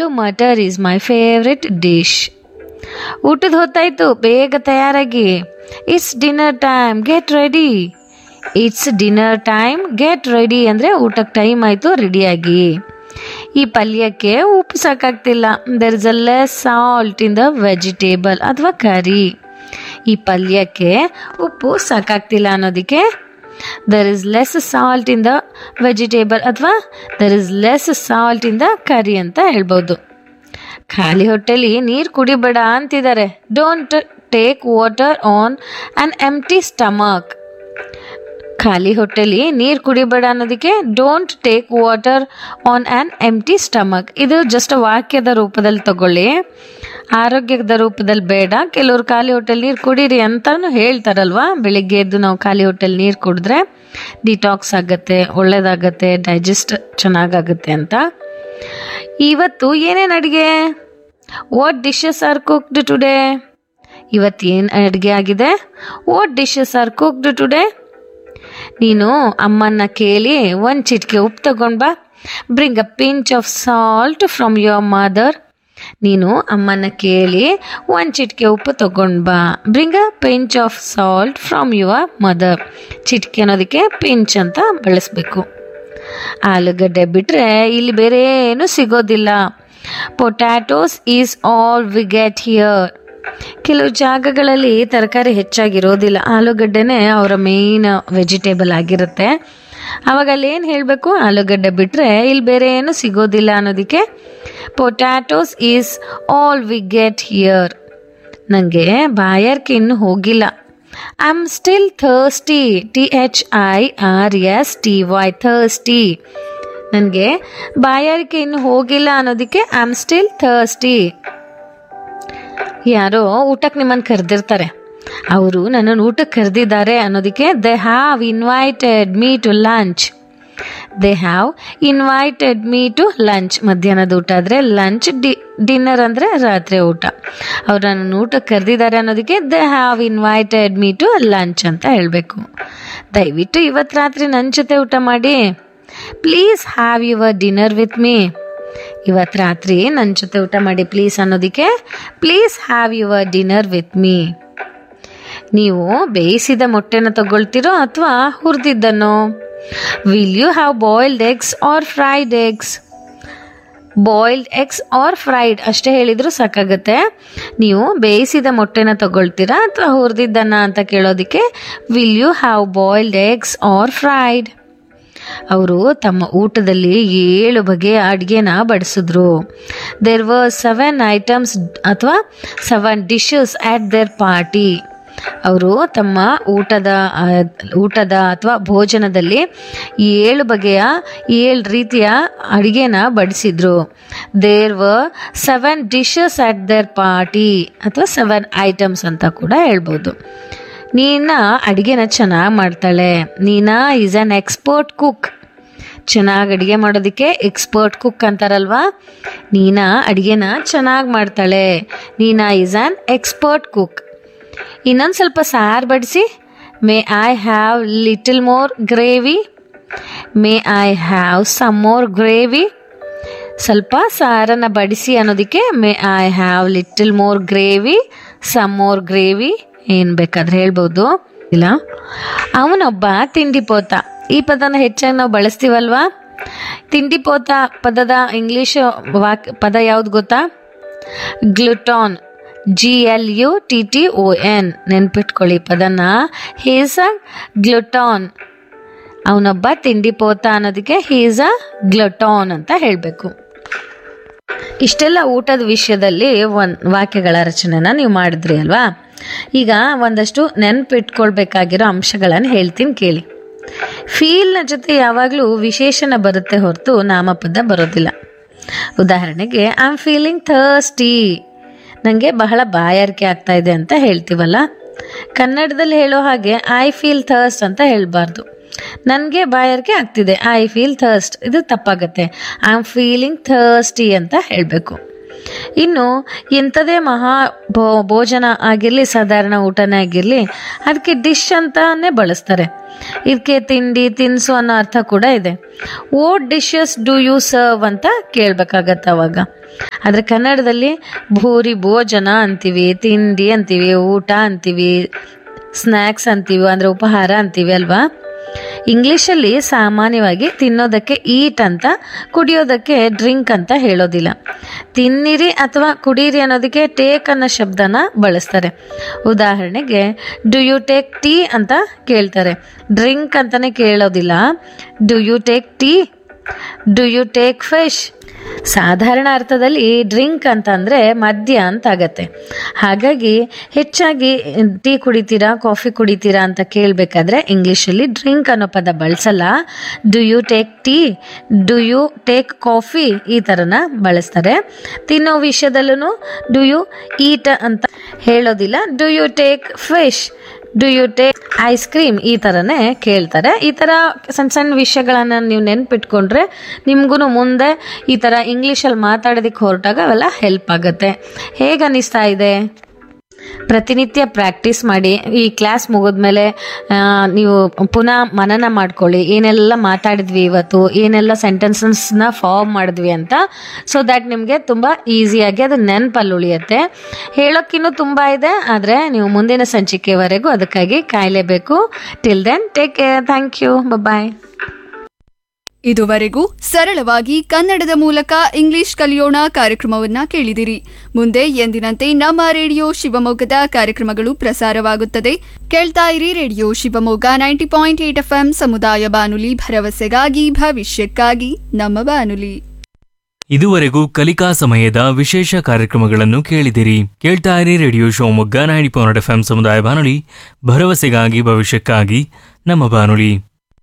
aloo matar is my favourite dish ಊಟದ ಹೊತ್ತಾಯ್ತು ಬೇಗ ತಯಾರಾಗಿ it's dinner time get ready it's dinner time get ready ಅಂದರೆ ಊಟಕ್ಕೆ ಟೈಮ್ ಆಯಿತು ರೆಡಿಯಾಗಿ ಈ ಪಲ್ಯಕ್ಕೆ ಉಪ್ಪು ಸಾಕಾಗ್ತಿಲ್ಲ there is a less salt in the vegetable ಅಥವಾ ಕರಿ ಈ ಪಲ್ಯಕ್ಕೆ ಉಪ್ಪು ಸಾಕಾಗ್ತಿಲ್ಲ ಅನ್ನೋದಕ್ಕೆ there is less salt in the vegetable ಅಥವಾ there is less salt in the curry ಅಂತ ಹೇಳ್ಬೋದು ಖಾಲಿ ಹೊಟ್ಟೆಲಿ ನೀರು ಕುಡಿಬೇಡ ಅಂತಿದ್ದಾರೆ don't take water on on empty stomach ಖಾಲಿ ಹೊಟ್ಟೆಲಿ ನೀರು ಕುಡಿಬೇಡ ಅನ್ನೋದಕ್ಕೆ don't take water on on empty stomach ಇದು ಜಸ್ಟ್ ವಾಕ್ಯದ ರೂಪದಲ್ಲಿ ತಗೊಳ್ಳಿ ಆರೋಗ್ಯದ ರೂಪದಲ್ಲಿ ಬೇಡ ಕೆಲವ್ರು ಖಾಲಿ ಹೊಟ್ಟೆಲಿ ನೀರು ಕುಡೀರಿ ಅಂತಾನು ಹೇಳ್ತಾರಲ್ವಾ ಬೆಳಿಗ್ಗೆ ಎದ್ದು ನಾವು ಖಾಲಿ ಹೊಟ್ಟೆಲಿ ನೀರು ಕುಡಿದ್ರೆ ಡಿಟಾಕ್ಸ್ ಆಗುತ್ತೆ ಒಳ್ಳೇದಾಗತ್ತೆ ಡೈಜೆಸ್ಟ್ ಚೆನ್ನಾಗಾಗುತ್ತೆ ಅಂತ ಇವತ್ತು ಏನೇನು ಅಡುಗೆ what dishes are cooked today ಇವತ್ತು ಏನು ಅಡುಗೆ ಆಗಿದೆ what dishes are cooked today ನೀನು ಅಮ್ಮನ್ನ ಕೇಳಿ ಒಂದು ಚಿಟಿಕೆ ಉಪ್ಪು ತಗೊಂಡ್ ಬಾ bring a pinch of salt from your mother ನೀನು ಅಮ್ಮನ ಕೇಳಿ ಒಂದು ಚಿಟಿಕೆ ಉಪ್ಪು ತಗೊಂಡ್ ಬಾ bring a pinch of salt from your mother ಚಿಟಿಕೆ ಅನ್ನೋದಕ್ಕೆ ಪಿಂಚ್ ಅಂತ ಬಳಸಬೇಕು ಆಲೂಗಡ್ಡೆ ಬಿಟ್ಟರೆ ಇಲ್ಲಿ ಬೇರೆ ಏನು ಸಿಗೋದಿಲ್ಲ potatoes is all we get here ಕೆಲವು ಜಾಗಗಳಲ್ಲಿ ತರಕಾರಿ ಹೆಚ್ಚಾಗಿರೋದಿಲ್ಲ ಆಲೂಗಡ್ಡೆನೇ ಅವರ ಮೇಯ್ನ್ ವೆಜಿಟೇಬಲ್ ಆಗಿರುತ್ತೆ ಅವಾಗ ಅಲ್ಲಿ ಏನು ಹೇಳಬೇಕು ಆಲೂಗಡ್ಡೆ ಬಿಟ್ಟರೆ ಇಲ್ಲಿ ಬೇರೆ ಏನು ಸಿಗೋದಿಲ್ಲ ಅನ್ನೋದಕ್ಕೆ potatoes is all we get here ನನಗೆ ಬಾಯಾರಿಕೆ ಇನ್ನೂ ಹೋಗಿಲ್ಲ I am still thirsty T H I R S T Y thirsty ನನಗೆ ಬಾಯಾರಿಕೆ ಇನ್ನೂ ಹೋಗಿಲ್ಲ ಅನ್ನೋದಕ್ಕೆ ಐ ಆಮ್ ಸ್ಟಿಲ್ ಥರ್ಸ್ಟಿ ಯಾರೋ ಊಟಕ್ಕೆ ನಿಮ್ಮನ್ನು ಕರೆದಿರ್ತಾರೆ ಅವರು ನನ್ನನ್ನು ಊಟಕ್ಕೆ ಕರೆದಿದ್ದಾರೆ ಅನ್ನೋದಕ್ಕೆ they have invited me to lunch they have invited me to lunch ಮಧ್ಯಾಹ್ನದ ಊಟ ಆದರೆ ಲಂಚ್ ಡಿ ಡಿನ್ನರ್ ಅಂದರೆ ರಾತ್ರಿ ಊಟ ಅವ್ರು ನನ್ನನ್ನು ಊಟಕ್ಕೆ ಕರೆದಿದ್ದಾರೆ ಅನ್ನೋದಕ್ಕೆ they have invited me to lunch ಅಂತ ಹೇಳಬೇಕು ದಯವಿಟ್ಟು ಇವತ್ತು ರಾತ್ರಿ ನನ್ನ ಜೊತೆ ಊಟ ಮಾಡಿ please have your dinner with me ಇವತ್ತು ರಾತ್ರಿ ನನ್ನ ಜೊತೆ ಊಟ ಮಾಡಿ ಪ್ಲೀಸ್ ಅನ್ನೋದಕ್ಕೆ please have your dinner with me ನೀವು ಬೇಯಿಸಿದ ಮೊಟ್ಟೆನ ತಗೊಳ್ತೀರೋ ಅಥವಾ ಹುರಿದಿದ್ದನ್ನು will you have boiled eggs or fried eggs boiled eggs or fried ಅಷ್ಟೇ ಹೇಳಿದ್ರು ಸಾಕಾಗುತ್ತೆ ನೀವು ಬೇಯಿಸಿದ ಮೊಟ್ಟೆನ ತಗೊಳ್ತೀರಾ ಅಥವಾ ಹುರಿದಿದ್ದನ್ನ ಅಂತ ಕೇಳೋದಕ್ಕೆ will you have boiled eggs or fried ಅವರು ತಮ್ಮ ಊಟದಲ್ಲಿ ಏಳು ಬಗೆಯ ಅಡುಗೆನ ಬಡಿಸಿದ್ರು ದೇರ್ ವರ್ ಸೆವೆನ್ ಐಟಮ್ಸ್ ಅಥವಾ seven dishes at their party ಅವರು ತಮ್ಮ ಊಟದ ಆ, ಊಟದ ಅಥವಾ ಭೋಜನದಲ್ಲಿ ಏಳು ಬಗೆಯ ಏಳು ರೀತಿಯ ಅಡುಗೆನ ಬಡಿಸಿದ್ರು there were seven dishes at their party ಅಥವಾ ಸೆವೆನ್ ಐಟಮ್ಸ್ ಅಂತ ಕೂಡ ಹೇಳ್ಬೋದು ನೀನ ಅಡುಗೆನ ಚೆನ್ನಾಗಿ ಮಾಡ್ತಾಳೆ Neena is an expert cook ಚೆನ್ನಾಗಿ ಅಡುಗೆ ಮಾಡೋದಕ್ಕೆ ಎಕ್ಸ್ಪರ್ಟ್ ಕುಕ್ ಅಂತಾರಲ್ವಾ ನೀನಾ ಅಡುಗೆನ ಚೆನ್ನಾಗಿ ಮಾಡ್ತಾಳೆ Neena is an expert cook ಇನ್ನೊಂದು ಸ್ವಲ್ಪ ಸಾರು ಬಡಿಸಿ may I have little more gravy may I have some more gravy ಸ್ವಲ್ಪ ಸಾರನ್ನು ಬಡಿಸಿ ಅನ್ನೋದಕ್ಕೆ may I have little more gravy some more gravy ಏನು ಬೇಕಾದ್ರೆ ಹೇಳ್ಬೋದು ಇಲ್ಲ ಅವನೊಬ್ಬ ತಿಂಡಿ ಪೋತ ಈ ಪದನ ಹೆಚ್ಚಾಗಿ ನಾವು ಬಳಸ್ತೀವಲ್ವಾ ತಿಂಡಿ ಪೋತ ಪದದ ಇಂಗ್ಲಿಷ್ ವಾಕ್ ಪದ ಯಾವ್ದು ಗೊತ್ತಾ glutton G L U T T O N ನೆನ್ಪಿಟ್ಕೊಳ್ಳಿ ಪದನ ಹೀಸ್ ಅ ಗ್ಲುಟಾನ್ ಅವನೊಬ್ಬ ತಿಂಡಿ ಪೋತ ಅನ್ನೋದಕ್ಕೆ ಹೀಸ್ ಅ ಗ್ಲುಟಾನ್ ಅಂತ ಹೇಳಬೇಕು ಇಷ್ಟೆಲ್ಲ ಊಟದ ವಿಷಯದಲ್ಲಿ ಒಂದು ವಾಕ್ಯಗಳ ರಚನೆನ ನೀವು ಮಾಡಿದ್ರಿ ಅಲ್ವಾ ಈಗ ಒಂದಷ್ಟು ನೆನ್ಪಿಟ್ಕೊಳ್ಬೇಕಾಗಿರೋ ಅಂಶಗಳನ್ನು ಹೇಳ್ತೀನಿ ಕೇಳಿ ಫೀಲ್ನ ಜೊತೆ ಯಾವಾಗಲೂ ವಿಶೇಷಣ ಬರುತ್ತೆ ಹೊರತು ನಾಮಪದ ಬರೋದಿಲ್ಲ ಉದಾಹರಣೆಗೆ ಐ ಆಮ್ ಫೀಲಿಂಗ್ ಥರ್ಸ್ಟಿ ನನಗೆ ಬಹಳ ಬಾಯಾರಿಕೆ ಆಗ್ತಾ ಇದೆ ಅಂತ ಹೇಳ್ತೀವಲ್ಲ ಕನ್ನಡದಲ್ಲಿ ಹೇಳೋ ಹಾಗೆ ಐ ಫೀಲ್ ಥರ್ಸ್ಟ್ ಅಂತ ಹೇಳಬಾರ್ದು ನನಗೆ ಬಾಯಾರಿಕೆ ಆಗ್ತಿದೆ ಐ ಫೀಲ್ ಥರ್ಸ್ಟ್ ಇದು ತಪ್ಪಾಗತ್ತೆ ಐ ಆಮ್ ಫೀಲಿಂಗ್ ಥರ್ಸ್ಟಿ ಅಂತ ಹೇಳಬೇಕು ಇನ್ನು ಎಂಥದೇ ಮಹಾ ಭೋ ಭೋಜನ ಆಗಿರಲಿ ಸಾಧಾರಣ ಊಟನೇ ಆಗಿರಲಿ ಅದಕ್ಕೆ ಡಿಶ್ ಅಂತಾನೆ ಬಳಸ್ತಾರೆ ಇದಕ್ಕೆ ತಿಂಡಿ ತಿನಿಸು ಅನ್ನೋ ಅರ್ಥ ಕೂಡ ಇದೆ what dishes do you serve ಅಂತ ಕೇಳಬೇಕಾಗತ್ತೆ ಅವಾಗ ಆದರೆ ಕನ್ನಡದಲ್ಲಿ ಭೂರಿ ಭೋಜನ ಅಂತೀವಿ ತಿಂಡಿ ಅಂತೀವಿ ಊಟ ಅಂತೀವಿ ಸ್ನ್ಯಾಕ್ಸ್ ಅಂತೀವಿ ಅಂದರೆ ಉಪಹಾರ ಅಂತೀವಿ ಅಲ್ವಾ ಇಂಗ್ಲೀಷಲ್ಲಿ ಸಾಮಾನ್ಯವಾಗಿ ತಿನ್ನೋದಕ್ಕೆ ಈಟ್ ಅಂತ ಕುಡಿಯೋದಕ್ಕೆ ಡ್ರಿಂಕ್ ಅಂತ ಹೇಳೋದಿಲ್ಲ ತಿನ್ನಿರಿ ಅಥವಾ ಕುಡೀರಿ ಅನ್ನೋದಕ್ಕೆ ಟೇಕ್ ಅನ್ನೋ ಶಬ್ದನ ಬಳಸ್ತಾರೆ ಉದಾಹರಣೆಗೆ ಡು ಯು ಟೇಕ್ ಟೀ ಅಂತ ಕೇಳ್ತಾರೆ ಡ್ರಿಂಕ್ ಅಂತಾನೆ ಕೇಳೋದಿಲ್ಲ do you take tea do you take fish ಸಾಧಾರಣ ಅರ್ಥದಲ್ಲಿ ಡ್ರಿಂಕ್ ಅಂತಂದರೆ ಮದ್ಯ ಅಂತ ಆಗತ್ತೆ ಹಾಗಾಗಿ ಹೆಚ್ಚಾಗಿ ಟೀ ಕುಡಿತೀರಾ ಕಾಫಿ ಕುಡಿತೀರಾ ಅಂತ ಕೇಳಬೇಕಾದ್ರೆ ಇಂಗ್ಲೀಷಲ್ಲಿ ಡ್ರಿಂಕ್ ಅನ್ನೋ ಪದ ಬಳಸಲ್ಲ do you take tea do you take coffee ಈ ಥರನ ಬಳಸ್ತಾರೆ ತಿನ್ನೋ ವಿಷಯದಲ್ಲೂ ಡು ಯು ಈಟ್ ಅಂತ ಹೇಳೋದಿಲ್ಲ do you take fish do you take ice cream ಈ ಥರನೇ ಕೇಳ್ತಾರೆ ಈ ಥರ ಸಣ್ಣ ಸಣ್ಣ ವಿಷಯಗಳನ್ನು ನೀವು ನೆನ್ಪಿಟ್ಕೊಂಡ್ರೆ ನಿಮ್ಗೂ ಮುಂದೆ ಈ ಥರ ಇಂಗ್ಲೀಷಲ್ಲಿ ಮಾತಾಡೋದಕ್ಕೆ ಹೊರಟಾಗ ಅವೆಲ್ಲ ಹೆಲ್ಪ್ ಆಗುತ್ತೆ ಹೇಗೆ ಅನ್ನಿಸ್ತಾ ಇದೆ ಪ್ರತಿನಿತ್ಯ ಪ್ರಾಕ್ಟೀಸ್ ಮಾಡಿ ಈ ಕ್ಲಾಸ್ ಮುಗಿದ್ಮೇಲೆ ಆ, ನೀವು ಪುನಃ ಮನನ ಮಾಡ್ಕೊಳ್ಳಿ ಏನೆಲ್ಲ ಮಾತಾಡಿದ್ವಿ ಇವತ್ತು ಏನೆಲ್ಲ ಸೆಂಟೆನ್ಸಸ್ನ ಫಾರ್ಮ್ ಮಾಡಿದ್ವಿ ಅಂತ ಸೊ ದ್ಯಾಟ್ ನಿಮಗೆ ತುಂಬ ಈಸಿಯಾಗಿ ಅದು ನೆನಪಲ್ಲಿ ಉಳಿಯುತ್ತೆ ಹೇಳೋಕ್ಕಿನ್ನೂ ತುಂಬ ಇದೆ ಆದರೆ ನೀವು ಮುಂದಿನ ಸಂಚಿಕೆವರೆಗೂ ಅದಕ್ಕಾಗಿ ಕಾಯಲೇಬೇಕು till then take care thank you bye ಇದುವರೆಗೂ ಸರಳವಾಗಿ ಕನ್ನಡದ ಮೂಲಕ ಇಂಗ್ಲಿಷ್ ಕಲಿಯೋಣ ಕಾರ್ಯಕ್ರಮವನ್ನ ಕೇಳಿದಿರಿ ಮುಂದೆ ಎಂದಿನಂತೆ ನಮ್ಮ ರೇಡಿಯೋ ಶಿವಮೊಗ್ಗದ ಕಾರ್ಯಕ್ರಮಗಳು ಪ್ರಸಾರವಾಗುತ್ತದೆ ಕೇಳ್ತಾ ಇರಿ radio Shivamogga ninety point eight FM ಸಮುದಾಯ ಬಾನುಲಿ ಭರವಸೆಗಾಗಿ ಭವಿಷ್ಯಕ್ಕಾಗಿ ನಮ್ಮ ಬಾನುಲಿ ಇದುವರೆಗೂ ಕಲಿಕಾ ಸಮಯದ ವಿಶೇಷ ಕಾರ್ಯಕ್ರಮಗಳನ್ನು ಕೇಳಿದಿರಿ ಕೇಳ್ತಾ ಇರಿ radio Shivamogga ninety point F M ಸಮುದಾಯ ಬಾನುಲಿ ಭರವಸೆಗಾಗಿ ಭವಿಷ್ಯಕ್ಕಾಗಿ ನಮ್ಮ ಬಾನುಲಿ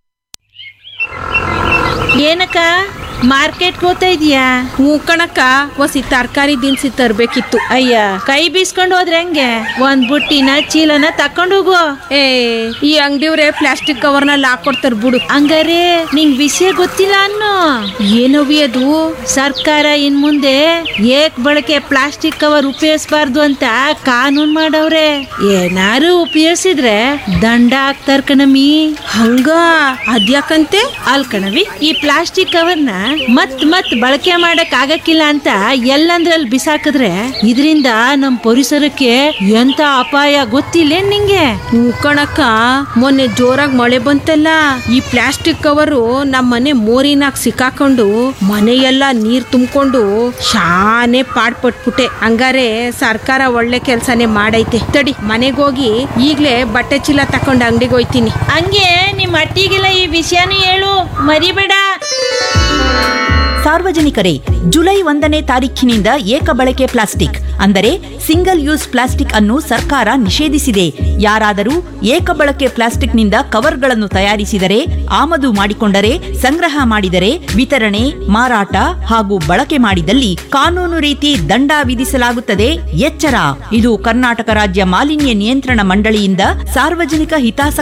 ಏನಕ್ಕ ಮಾರ್ಕೆಟ್ಗೆ ಹೋಗ್ತಾ ಇದೀಯಾ ಹ್ಞೂ ಕಣಕ್ಕ ಒಸಿ ತರಕಾರಿ ದಿನಸಿ ತರ್ಬೇಕಿತ್ತು ಅಯ್ಯ ಕೈ ಬೀಸ್ಕೊಂಡು ಹೋದ್ರೆ ಹೆಂಗೆ ಒಂದ್ ಬುಟ್ಟಿನ ಚೀಲನ ತಕೊಂಡು ಹೋಗು ಏ ಈ ಅಂಗಡಿಯವ್ರೆ ಪ್ಲಾಸ್ಟಿಕ್ ಕವರ್ನಲ್ಲಿ ಹಾಕೊಡ್ತಾರ ಬಿಡು ಹಂಗಾರೆ ನಿಂಗ್ ವಿಷಯ ಗೊತ್ತಿಲ್ಲ ಅನ್ನು ಏನವಿ ಅದು ಸರ್ಕಾರ ಇನ್ ಮುಂದೆ ಏಕ್ ಬಳಕೆ ಪ್ಲಾಸ್ಟಿಕ್ ಕವರ್ ಉಪಯೋಗಿಸಬಾರ್ದು ಅಂತ ಕಾನೂನ್ ಮಾಡವ್ರೆ ಏನಾರು ಉಪಯೋಗಿಸಿದ್ರೆ ದಂಡ ಹಾಕ್ತಾರ ಕಣಮಿ ಹಂಗ ಅದ್ಯಾಕಂತೆ ಅಲ್ ಕಣವಿ ಈ ಪ್ಲಾಸ್ಟಿಕ್ ಕವರ್ನ ಮತ್ ಮತ್ ಬಳಕೆ ಮಾಡಕ್ ಆಗಕ್ಕಿಲ್ಲ ಅಂತ ಎಲ್ಲಂದ್ರಲ್ಲಿ ಬಿಸಾಕಿದ್ರೆ ಇದರಿಂದ ನಮ್ ಪರಿಸರಕ್ಕೆ ಎಂತ ಅಪಾಯ ಗೊತ್ತಿಲ್ಲ ನಿಂಗೆ ಹ್ಞೂ ಕಣಕ್ಕ ಮೊನ್ನೆ ಜೋರಾಗಿ ಮಳೆ ಬಂತಲ್ಲ ಈ ಪ್ಲಾಸ್ಟಿಕ್ ಕವರು ನಮ್ಮ ಮನೆ ಮೋರಿನಾಗ ಸಿಕ್ಕಾಕೊಂಡು ಮನೆಯೆಲ್ಲ ನೀರ್ ತುಂಬಿಕೊಂಡು ಶಾನೆ ಪಾಡ್ಪಟ್ಬಿಟ್ಟೆ ಹಂಗಾರೆ ಸರ್ಕಾರ ಒಳ್ಳೆ ಕೆಲ್ಸನೇ ಮಾಡೈತೆ ತಡಿ ಮನೆಗೋಗಿ ಈಗ್ಲೇ ಬಟ್ಟೆ ಚೀಲ ತಕೊಂಡು ಅಂಗಡಿಗೆ ಹೋಯ್ತೀನಿ ಹಂಗೆ ನಿಮ್ ಅಟ್ಟಿಗೆಲ್ಲ ಈ ವಿಷಯನೂ ಹೇಳು ಮರಿಬೇಡ ಸಾರ್ವಜನಿಕರೇ ಜುಲೈ ಒಂದನೇ ತಾರೀಖಿನಿಂದ ಏಕ ಬಳಕೆ ಪ್ಲಾಸ್ಟಿಕ್ ಅಂದರೆ ಸಿಂಗಲ್ ಯೂಸ್ ಪ್ಲಾಸ್ಟಿಕ್ ಅನ್ನು ಸರ್ಕಾರ ನಿಷೇಧಿಸಿದೆ ಯಾರಾದರೂ ಏಕ ಬಳಕೆ ಪ್ಲಾಸ್ಟಿಕ್ನಿಂದ ಕವರ್ಗಳನ್ನು ತಯಾರಿಸಿದರೆ ಆಮದು ಮಾಡಿಕೊಂಡರೆ ಸಂಗ್ರಹ ಮಾಡಿದರೆ ವಿತರಣೆ ಮಾರಾಟ ಹಾಗೂ ಬಳಕೆ ಮಾಡಿದಲ್ಲಿ ಕಾನೂನು ರೀತಿ ದಂಡ ವಿಧಿಸಲಾಗುತ್ತದೆ ಎಚ್ಚರ ಇದು ಕರ್ನಾಟಕ ರಾಜ್ಯ ಮಾಲಿನ್ಯ ನಿಯಂತ್ರಣ ಮಂಡಳಿಯಿಂದ ಸಾರ್ವಜನಿಕ ಹಿತಾಸಕ್ತಿ